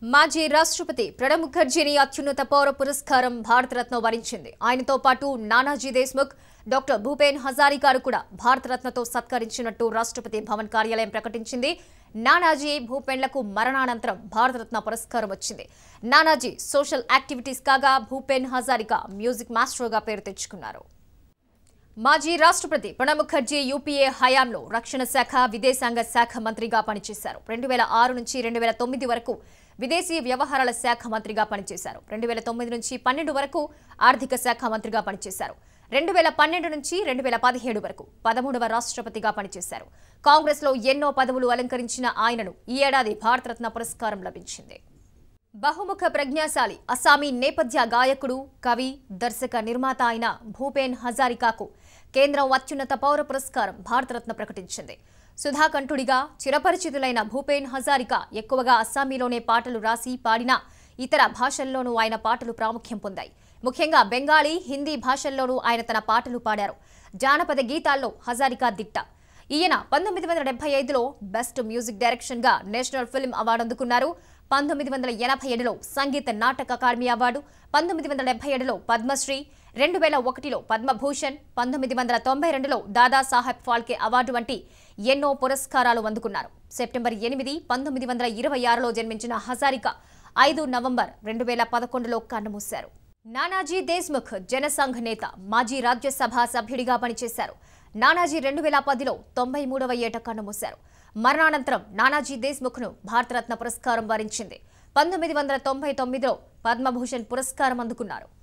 మాజీ రాష్ట్రపతి ప్రణబ్ ముఖర్జీని అత్యున్నత పౌర పురస్కారం భారతరత్న వరించింది ఆయనతో పాటు నానాజీ దేశ్ముఖ్ డాక్టర్ భూపేన్ హజారికాను కూడా భారతరత్నతో సత్కరించినట్టు రాష్ట్రపతి భవన్ కార్యాలయం ప్రకటించింది నానాజీ భూపేన్లకు మరణానంతరం భారతరత్న పురస్కారం వచ్చింది నానాజీ సోషల్ యాక్టివిటీస్ కాగా భూపేన్ హజారికా మ్యూజిక్ మాస్టర్గా పేరు తెచ్చుకున్నారు మాజీ రాష్ట్రపతి ప్రణబ్ ముఖర్జీ యూపీఏ హయాంలో రక్షణ శాఖ విదేశాంగ శాఖ మంత్రిగా పనిచేశారు రెండు వేల ఆరు నుంచి రెండు వేల తొమ్మిది వరకు విదేశీ వ్యవహారాల శాఖ మంత్రిగా పనిచేశారు రెండు వేల తొమ్మిది నుంచి పన్నెండు వరకు ఆర్థిక శాఖ మంత్రిగా పనిచేశారు రెండు వేల పన్నెండు నుంచి రెండు వేల పదిహేడు వరకు పదమూడవ రాష్ట్రపతిగా పనిచేశారు కాంగ్రెస్లో ఎన్నో పదవులు అలంకరించిన ఆయనను ఈ ఏడాది భారతరత్న పురస్కారం లభించింది బహుముఖ ప్రజ్ఞాశాలి అస్సామీ నేపథ్య గాయకుడు కవి దర్శక నిర్మాత అయిన భూపేన్ హజారికాకు కేంద్రం అత్యున్నత పౌర పురస్కారం భారతరత్న ప్రకటించింది సుధాకంఠుడిగా చిరపరిచితులైన భూపేన్ హజారికా ఎక్కువగా అస్సామీలోనే పాటలు రాసి పాడినా ఇతర భాషల్లోనూ ఆయన పాటలు ప్రాముఖ్యం పొందాయి ముఖ్యంగా బెంగాలీ హిందీ భాషల్లోనూ ఆయన తన పాటలు పాడారు జానపద గీతాల్లో హజారికా దిట్ట ఈయన పంతొమ్మిది వందల డెబ్బై ఐదులో బెస్ట్ మ్యూజిక్ డైరెక్షన్ గా నేషనల్ ఫిల్మ్ అవార్డు అందుకున్నారు పంతొమ్మిది వందల ఎనభై ఏడులో సంగీత నాటక అకాడమీ అవార్డు పంతొమ్మిది వందల డెబ్బై ఏడులో పద్మశ్రీ రెండు వేల ఒకటిలో పద్మభూషణ్ పంతొమ్మిది వందల తొంభై రెండులో దాదాసాహెబ్ ఫాల్కే అవార్డు వంటి ఎన్నో పురస్కారాలు అందుకున్నారు సెప్టెంబర్ ఎనిమిది పంతొమ్మిది వందల ఇరవై ఆరులో జన్మించిన హజారికా ఐదు నవంబర్ రెండు వేల పదకొండులో కన్నుమూశారు నానాజీ దేశ్ముఖ్ జనసంఘ్ నేత మాజీ రాజ్యసభ సభ్యుడిగా పనిచేశారు నానాజీ రెండు వేల పదిలో తొంభై మూడవ ఏట కన్నుమూశారు మరణానంతరం నానాజీ దేశ్ముఖ్ను భారతరత్న పురస్కారం వరించింది పంతొమ్మిది వందల తొంభై తొమ్మిదిలో పద్మభూషణ్ పురస్కారం అందుకున్నారు